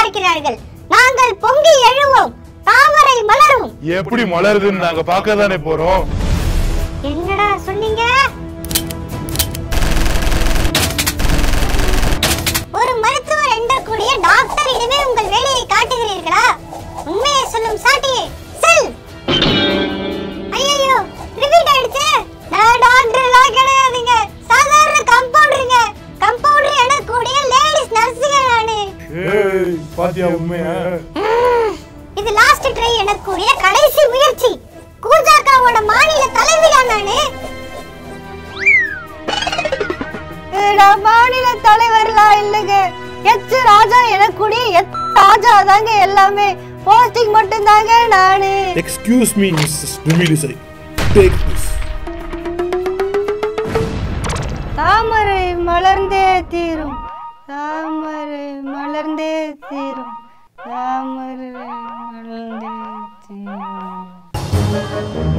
எதிர்பார்க்கிறார்கள் நாங்கள் பொங்கி எழுவோம் தாமரை மலரும் எப்படி மலருதுன்னு நாங்க பார்க்க தானே போறோம் என்னடா சொன்னீங்க ஒரு மருத்துவர் எண்ணக்கூடிய டாக்டரிடமே உங்கள் வேலையை காட்டுகிறீர்களா உண்மையை சொல்லும் சாட்டியே செல் ஐயோ ரிப்பீட் ஆயிடுச்சு நான் டாக்டர் எல்லாம் கிடையாதுங்க சாதாரண கம்பவுண்டருங்க கம்பவுண்டர் எனக்கூடிய லேடிஸ் நர்ஸுங்க நானு ஏய் பாத்தியா உண்மையா இது லாஸ்ட் ட்ரை எனக்கூடிய கடைசி முயற்சி கூஜாக்காவோட மாநில தலைவிடா நானு நான் மாநில தலைவர்லாம் இல்லைங்க எச் ராஜா எனக்கூடிய எச் ராஜா தாங்க எல்லாமே போஸ்டிங் மட்டும் தாங்க நானு Excuse me, Mrs. Numilisai. Take this. தாமரை மலர்ந்தே தீரும் தாமரை மலர்ந்தே தீரும் தாமரை மலர்ந்தே தீரும்